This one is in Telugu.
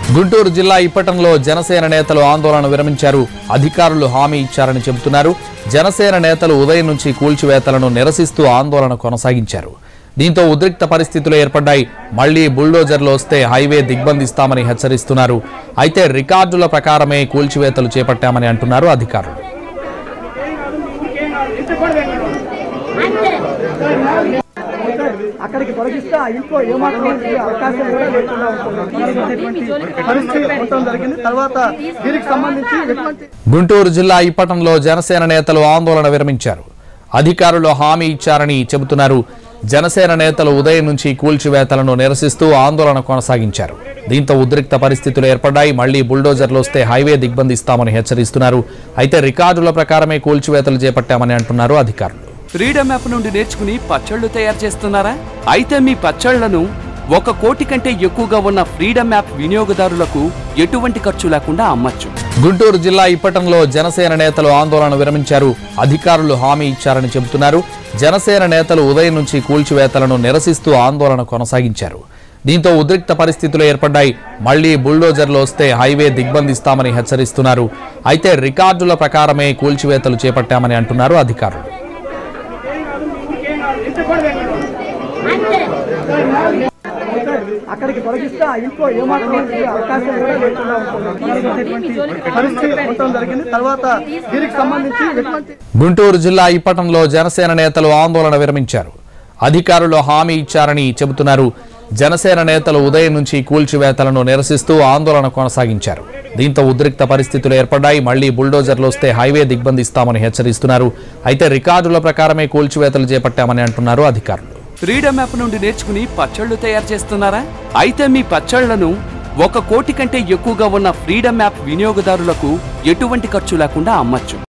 గుంటూరు జిల్లా ఇప్పటంలో జనసేన నేతలు ఆందోళన విరమించారు అధికారులు హామీ ఇచ్చారని చెబుతున్నారు జనసేన నేతలు ఉదయం నుంచి కూల్చివేతలను నిరసిస్తూ ఆందోళన కొనసాగించారు దీంతో ఉద్రిక్త పరిస్థితులు ఏర్పడ్డాయి మళ్లీ బుల్డోజర్లు వస్తే హైవే దిగ్బంధిస్తామని హెచ్చరిస్తున్నారు అయితే రికార్డుల ప్రకారమే కూల్చివేతలు చేపట్టామని అంటున్నారు అధికారులు అక్కడికి తొలగిస్తే ఆ ఇంట్లో ఏమాత్రం అవకాశం కూడా లేకుండా ఉంటుంది పరిస్థితి ఉండటం జరిగింది తర్వాత దీనికి సంబంధించి ఎటువంటి గుంటూరు జిల్లా ఇప్పటంలో జనసేన నేతలు ఆందోళన విరమించారు అధికారులు హామీ ఇచ్చారని చెబుతున్నారు జనసేన నేతలు ఉదయం నుంచి కూల్చివేతలను నిరసిస్తూ ఆందోళన కొనసాగించారు దీంతో ఉద్రిక్త పరిస్థితులు ఏర్పడ్డాయి మళ్లీ బుల్డోజర్లు వస్తే హైవే దిగ్బంధిస్తామని హెచ్చరిస్తున్నారు అయితే రికార్డుల ప్రకారమే కూల్చివేతలు చేపట్టామని అంటున్నారు అధికారులు ఫ్రీడమ్ యాప్ నుండి నేర్చుకుని పచ్చళ్ళు తయారు చేస్తున్నారా అయితే మీ పచ్చళ్లను ఒక కోటి కంటే ఎక్కువగా ఉన్న ఫ్రీడమ్ యాప్ వినియోగదారులకు ఎటువంటి ఖర్చు లేకుండా అమ్మచ్చు గుంటూరు జిల్లా ఇప్పటంలో జనసేన నేతలు ఆందోళన విరమించారు అధికారులు హామీ ఇచ్చారని చెబుతున్నారు జనసేన నేతలు ఉదయం నుంచి కూల్చివేతలను నిరసిస్తూ ఆందోళన కొనసాగించారు దీంతో ఉద్రిక్త పరిస్థితులు ఏర్పడ్డాయి మళ్లీ బుల్డోజర్లు వస్తే హైవే దిగ్బంధిస్తామని హెచ్చరిస్తున్నారు అయితే రికార్డుల ప్రకారమే కూల్చివేతలు చేపట్టామని అంటున్నారు అధికారులు అక్కడికి తొలగిస్తే ఆ ఇంట్లో ఏమాత్రం అవకాశం కూడా లేకుండా ఉంటుంది పరిస్థితి ఉండటం జరిగింది తర్వాత దీనికి సంబంధించి ఎటువంటి గుంటూరు జిల్లా ఇప్పటంలో జనసేన నేతలు ఆందోళన విరమించారు అధికారులు హామీ ఇచ్చారని చెబుతున్నారు జనసేన నేతలు ఉదయం నుంచి కూల్చివేతలను నిరసిస్తూ ఆందోళన కొనసాగించారు దీంతో ఉద్రిక్త పరిస్థితులు ఏర్పడ్డాయి మళ్లీ బుల్డోజర్లు వస్తే హైవే దిగ్బంధిస్తామని హెచ్చరిస్తున్నారు అయితే రికార్డుల ప్రకారమే కూల్చివేతలు చేపట్టామని అంటున్నారు అధికారులు ఫ్రీడమ్ యాప్ నుండి నేర్చుకుని పచ్చళ్ళు తయారు చేస్తున్నారా అయితే మీ పచ్చళ్లను ఒక కోటి కంటే ఎక్కువగా ఉన్న ఫ్రీడమ్ యాప్ వినియోగదారులకు ఎటువంటి ఖర్చు లేకుండా అమ్మచ్చు